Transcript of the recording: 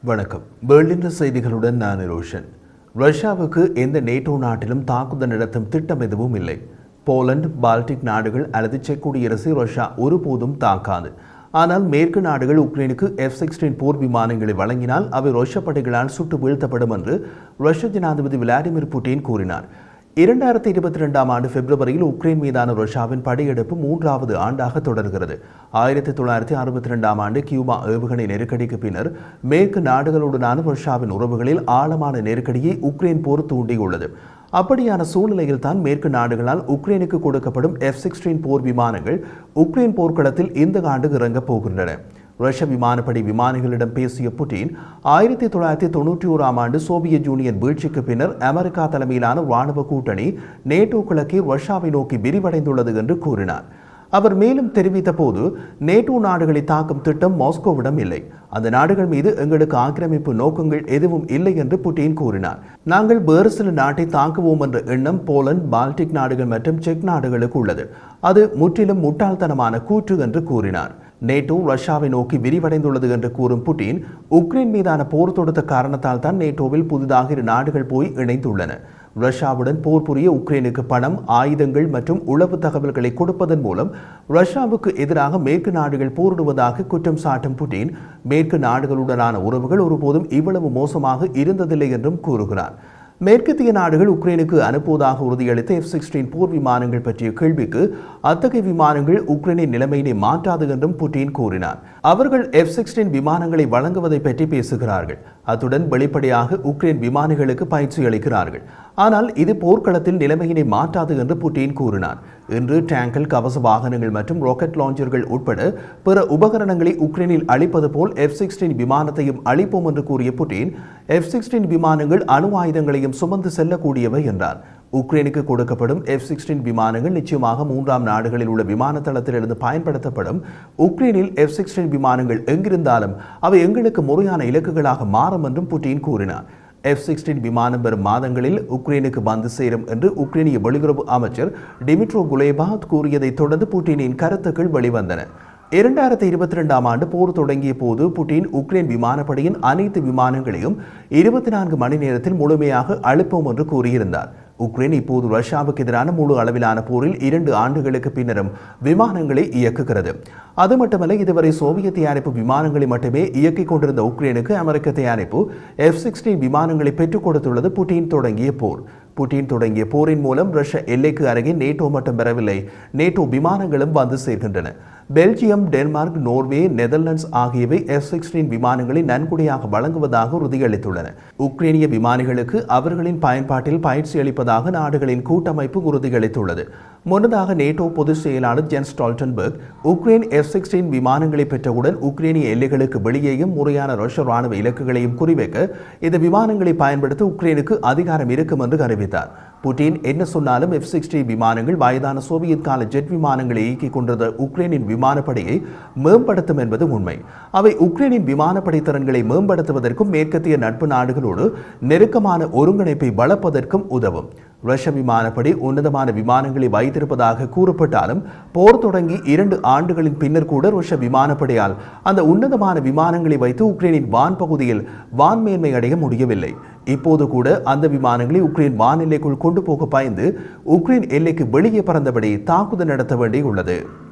வணக்கம் பெர்லின் செய்திகளுடன் நான் ரோஷன் ரஷ்யாவுக்கு எந்த நேட்டோ நாட்டிலும் தாக்குதல் நடத்தும் திட்டம் எதுவும் இல்லை போலந்து பால்டிக் நாடுகள் அல்லது செக் குடியரசு ரஷ்யா ஒருபோதும் தாக்காது ஆனால் மேற்கு நாடுகள் உக்ரைனுக்கு எஃப் சிக்ஸ்டீன் போர் விமானங்களை வழங்கினால் அவை ரஷ்ய படைகளால் சுட்டு வீழ்த்தப்படும் என்று ரஷ்ய ஜனாதிபதி விளாடிமிர் புட்டின் கூறினார் இரண்டாயிரத்தி இருபத்தி ரெண்டாம் ஆண்டு பிப்ரவரியில் உக்ரைன் மீதான ரஷ்யாவின் படையெடுப்பு மூன்றாவது ஆண்டாக தொடர்கிறது ஆயிரத்தி தொள்ளாயிரத்தி அறுபத்தி ரெண்டாம் ஆண்டு கியூபா ஏவுகணை நெருக்கடிக்கு பின்னர் மேற்கு நாடுகளுடனான ரஷ்யாவின் உறவுகளில் ஆழமான நெருக்கடியை உக்ரைன் போர் தூண்டியுள்ளது அப்படியான சூழ்நிலையில் தான் மேற்கு நாடுகளால் உக்ரைனுக்கு கொடுக்கப்படும் எஃப் சிக்ஸ்டீன் போர் விமானங்கள் உக்ரைன் போர்க்களத்தில் இந்த ஆண்டு இறங்கப் போகின்றன ரஷ்ய விமானப்படை விமானிகளிடம் பேசிய புட்டின் ஆயிரத்தி தொள்ளாயிரத்தி தொண்ணூற்றி ஓராம் ஆண்டு சோவியத் யூனியன் வீழ்ச்சிக்கு பின்னர் அமெரிக்கா தலைமையிலான ராணுவ கூட்டணி நேட்டோ கிழக்கே ரஷ்யாவை நோக்கி விரிவடைந்துள்ளது என்று கூறினார் அவர் மேலும் தெரிவித்த போது நேட்டோ நாடுகளை தாக்கும் திட்டம் மாஸ்கோவிடம் இல்லை அந்த நாடுகள் மீது எங்களுக்கு ஆக்கிரமிப்பு நோக்கங்கள் எதுவும் இல்லை என்று புட்டின் கூறினார் நாங்கள் வேறு சில நாட்டை தாக்குவோம் என்ற எண்ணம் போலந்து பால்டிக் நாடுகள் மற்றும் செக் நாடுகளுக்கு உள்ளது அது முற்றிலும் முட்டாள்தனமான கூற்று என்று கூறினார் நேட்டோ ரஷ்யாவை நோக்கி விரிவடைந்துள்ளது என்று கூறும் புட்டின் உக்ரைன் மீதான போர் தொடுத்த காரணத்தால் தான் நேட்டோவில் புதிதாக இரு நாடுகள் போய் இணைந்துள்ளன ரஷ்யாவுடன் போர் புரிய உக்ரைனுக்கு பணம் ஆயுதங்கள் மற்றும் உளவு தகவல்களை கொடுப்பதன் மூலம் ரஷ்யாவுக்கு எதிராக மேற்கு நாடுகள் போரிடுவதாக குற்றம் சாட்டும் புட்டின் மேற்கு நாடுகளுடனான உறவுகள் ஒருபோதும் இவ்வளவு மோசமாக இருந்ததில்லை என்றும் கூறுகிறார் மேற்கத்திய நாடுகள் உக்ரைனுக்கு அனுப்புவதாக உறுதியளித்த எஃப் சிக்ஸ்டீன் போர் விமானங்கள் பற்றிய கேள்விக்கு அத்தகைய விமானங்கள் உக்ரைனின் நிலைமையினை மாற்றாது என்றும் புட்டின் கூறினார் அவர்கள் எஃப் சிக்ஸ்டீன் விமானங்களை வழங்குவதை பற்றி பேசுகிறார்கள் அத்துடன் வெளிப்படையாக உக்ரைன் விமானிகளுக்கு பயிற்சி அளிக்கிறார்கள் ஆனால் இது போர்க்களத்தில் நிலைமையினை மாற்றாது என்று புட்டின் கூறினார் இன்று டேங்கல் கவச வாகனங்கள் மற்றும் ராக்கெட் லாஞ்சர்கள் உட்பட பிற உபகரணங்களை உக்ரைனில் அளிப்பது போல் எஃப் சிக்ஸ்டீன் விமானத்தையும் அளிப்போம் என்று கூறிய புட்டின் எஃப் சிக்ஸ்டீன் விமானங்கள் அணு ஆயுதங்களையும் சுமந்து செல்லக்கூடியவை என்றார் உக்ரைனுக்கு கொடுக்கப்படும் எஃப் சிக்ஸ்டீன் விமானங்கள் நிச்சயமாக மூன்றாம் நாடுகளில் உள்ள விமான தளத்திலிருந்து பயன்படுத்தப்படும் உக்ரைனில் எஃப் சிக்ஸ்டீன் விமானங்கள் எங்கிருந்தாலும் அவை எங்களுக்கு முறையான இலக்குகளாக மாறும் என்றும் புட்டின் கூறினார் எஃப் சிக்ஸ்டீன் விமானம் வரும் மாதங்களில் உக்ரைனுக்கு வந்து சேரும் என்று உக்ரைனிய வெளியுறவு அமைச்சர் டிமிட்ரோ குலேபாத் கூறியதை தொடர்ந்து புட்டினின் கருத்துக்கள் வெளிவந்தன இரண்டாயிரத்தி இருபத்தி ரெண்டாம் ஆண்டு போர் தொடங்கிய போது புட்டின் உக்ரைன் விமானப்படையின் அனைத்து விமானங்களையும் இருபத்தி நான்கு மணி நேரத்தில் முழுமையாக அழுப்போம் என்று கூறியிருந்தார் உக்ரைன் இப்போது ரஷ்யாவுக்கு எதிரான முழு அளவிலான போரில் இரண்டு ஆண்டுகளுக்கு பின்னரும் விமானங்களை இயக்குகிறது அது மட்டுமல்ல இதுவரை சோவியத் தயாரிப்பு விமானங்களை மட்டுமே இயக்கிக் கொண்டிருந்த உக்ரைனுக்கு அமெரிக்க தயாரிப்பு எஃப் சிக்ஸ்டீன் விமானங்களை பெற்றுக் கொடுத்துள்ளது புட்டின் தொடங்கிய போர் புட்டின் தொடங்கிய போரின் மூலம் ரஷ்ய எல்லைக்கு அருகே நேட்டோ மட்டும் பெறவில்லை நேட்டோ விமானங்களும் வந்து சேர்கின்றன பெல்ஜியம் டென்மார்க் நோர்வே நெதர்லாண்ட்ஸ் ஆகியவை எஃப் சிக்ஸ்டீன் விமானங்களை நன்கொடையாக வழங்குவதாக உறுதியளித்துள்ளன உக்ரைனிய விமானிகளுக்கு அவர்களின் பயன்பாட்டில் பயிற்சி அளிப்பதாக நாடுகளின் கூட்டமைப்பு உறுதியளித்துள்ளது முன்னதாக நேட்டோ பொதுச் செயலாளர் Jens Stoltenberg Ukraine F sixteen விமானங்களை பெற்றவுடன் உக்ரைனிய எல்லைகளுக்கு வெளியேயும் முறையான ரஷ்ய ராணுவ இலக்குகளையும் குறிவைக்க இந்த விமானங்களை பயன்படுத்த உக்ரைனுக்கு அதிகாரம் இருக்கும் என்று அறிவித்தார் புட்டின் என்ன சொன்னாலும் எஃப் சிக்ஸ்டி விமானங்கள் வயதான சோவியத் கால ஜெட் விமானங்களை இயக்கிக் கொண்டிருந்த உக்ரைனின் விமானப்படையை மேம்படுத்தும் என்பது உண்மை அவை உக்ரைனின் விமானப்படை திறன்களை மேம்படுத்துவதற்கும் மேற்கத்திய நட்பு நாடுகளோடு நெருக்கமான ஒருங்கிணைப்பை வளர்ப்பதற்கும் உதவும் ரஷ்ய விமானப்படை உன்னதமான விமானங்களை வைத்திருப்பதாக கூறப்பட்டாலும் போர் தொடங்கி இரண்டு ஆண்டுகளின் பின்னர் கூட ரஷ்ய விமானப்படையால் அந்த உன்னதமான விமானங்களை வைத்து உக்ரைனின் வான் பகுதியில் வான்மேன்மை அடைய முடியவில்லை இப்போது கூட அந்த விமானங்களை உக்ரைன் வான் எல்லைக்குள் கொண்டு போக பயந்து உக்ரைன் எல்லைக்கு வெளியே பறந்தபடி தாக்குதல் நடத்த வேண்டியுள்ளது